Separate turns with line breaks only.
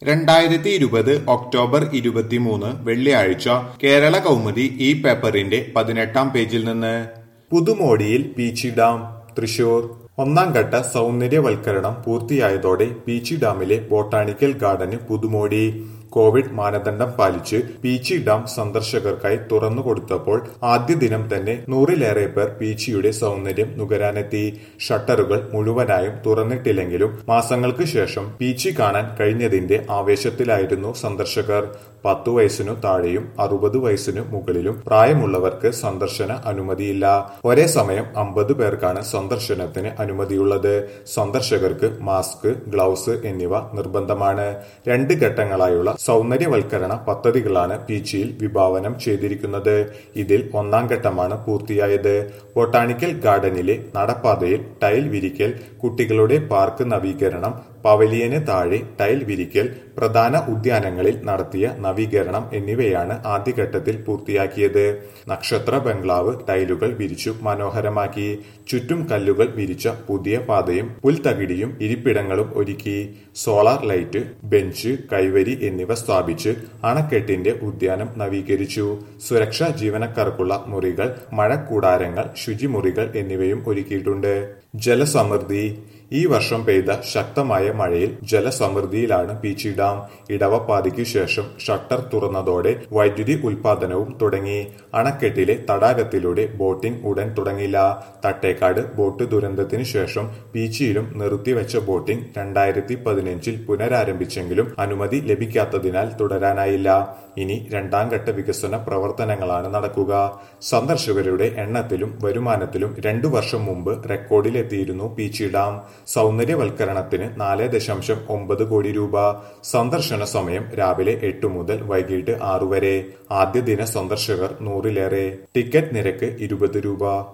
രണ്ടായിരത്തി ഇരുപത് ഒക്ടോബർ ഇരുപത്തിമൂന്ന് വെള്ളിയാഴ്ച കേരള കൗമുദി ഈ പേപ്പറിന്റെ പതിനെട്ടാം പേജിൽ നിന്ന് പുതുമോടിയിൽ പീച്ചി ഡാം തൃശൂർ ഒന്നാം ഘട്ട സൗന്ദര്യവൽക്കരണം പൂർത്തിയായതോടെ പീച്ചി ഡാമിലെ ബോട്ടാണിക്കൽ ഗാർഡന് പുതുമോടി കോവിഡ് മാനദണ്ഡം പാലിച്ച് പീച്ചി ഡാം സന്ദർശകർക്കായി തുറന്നു കൊടുത്തപ്പോൾ ആദ്യ ദിനം തന്നെ നൂറിലേറെ പേർ പീച്ചിയുടെ സൗന്ദര്യം നുകരാനെത്തി ഷട്ടറുകൾ മുഴുവനായും തുറന്നിട്ടില്ലെങ്കിലും മാസങ്ങൾക്ക് ശേഷം പീച്ചി കാണാൻ കഴിഞ്ഞതിന്റെ ആവേശത്തിലായിരുന്നു സന്ദർശകർ പത്തു വയസ്സിനു താഴെയും അറുപത് വയസ്സിനു മുകളിലും പ്രായമുള്ളവർക്ക് സന്ദർശന അനുമതിയില്ല ഒരേ സമയം അമ്പത് പേർക്കാണ് സന്ദർശനത്തിന് അനുമതിയുള്ളത് സന്ദർശകർക്ക് മാസ്ക് ഗ്ലൗസ് എന്നിവ നിർബന്ധമാണ് രണ്ട് ഘട്ടങ്ങളായുള്ള സൗന്ദര്യവൽക്കരണ പദ്ധതികളാണ് പീച്ചിയിൽ വിഭാവനം ചെയ്തിരിക്കുന്നത് ഇതിൽ ഒന്നാം ഘട്ടമാണ് പൂർത്തിയായത് ബൊട്ടാണിക്കൽ ഗാർഡനിലെ നടപ്പാതയിൽ ടൈൽ വിരിക്കൽ കുട്ടികളുടെ പാർക്ക് നവീകരണം പവലിയന് താഴെ ടൈൽ വിരിക്കൽ പ്രധാന ഉദ്യാനങ്ങളിൽ നടത്തിയ നവീകരണം എന്നിവയാണ് ആദ്യഘട്ടത്തിൽ പൂർത്തിയാക്കിയത് നക്ഷത്ര ബംഗ്ലാവ് ടൈലുകൾ വിരിച്ചു മനോഹരമാക്കി ചുറ്റും കല്ലുകൾ വിരിച്ച പുതിയ പാതയും പുൽത്തകിടിയും ഇരിപ്പിടങ്ങളും ഒരുക്കി സോളാർ ലൈറ്റ് ബെഞ്ച് കൈവരി എന്നിവ സ്ഥാപിച്ച് അണക്കെട്ടിന്റെ ഉദ്യാനം നവീകരിച്ചു സുരക്ഷാ ജീവനക്കാർക്കുള്ള മുറികൾ മഴക്കൂടാരങ്ങൾ ശുചിമുറികൾ എന്നിവയും ഒരുക്കിയിട്ടുണ്ട് ജലസമൃദ്ധി ഈ വർഷം പെയ്ത ശക്തമായ മഴയിൽ ജലസമൃദ്ധിയിലാണ് പീച്ചി ഡാം ഇടവപ്പാതിക്കു ശേഷം ഷട്ടർ തുറന്നതോടെ വൈദ്യുതി ഉൽപാദനവും തുടങ്ങി അണക്കെട്ടിലെ തടാകത്തിലൂടെ ബോട്ടിംഗ് ഉടൻ തുടങ്ങില്ല തട്ടേക്കാട് ബോട്ട് ദുരന്തത്തിനു ശേഷം പീച്ചിയിലും നിർത്തിവെച്ച ബോട്ടിംഗ് രണ്ടായിരത്തി പതിനഞ്ചിൽ പുനരാരംഭിച്ചെങ്കിലും അനുമതി ലഭിക്കാത്തതിനാൽ തുടരാനായില്ല ഇനി രണ്ടാം ഘട്ട വികസന പ്രവർത്തനങ്ങളാണ് നടക്കുക സന്ദർശകരുടെ എണ്ണത്തിലും വരുമാനത്തിലും രണ്ടു വർഷം മുമ്പ് റെക്കോർഡിലെത്തിയിരുന്നു പീച്ചി ഡാം സൗന്ദര്യവൽക്കരണത്തിന് നാല് ദശാംശം ഒമ്പത് കോടി രൂപ സന്ദർശന സമയം രാവിലെ എട്ട് മുതൽ വൈകിട്ട് ആറു വരെ ആദ്യ ദിന സന്ദർശകർ നൂറിലേറെ ടിക്കറ്റ് നിരക്ക് ഇരുപത് രൂപ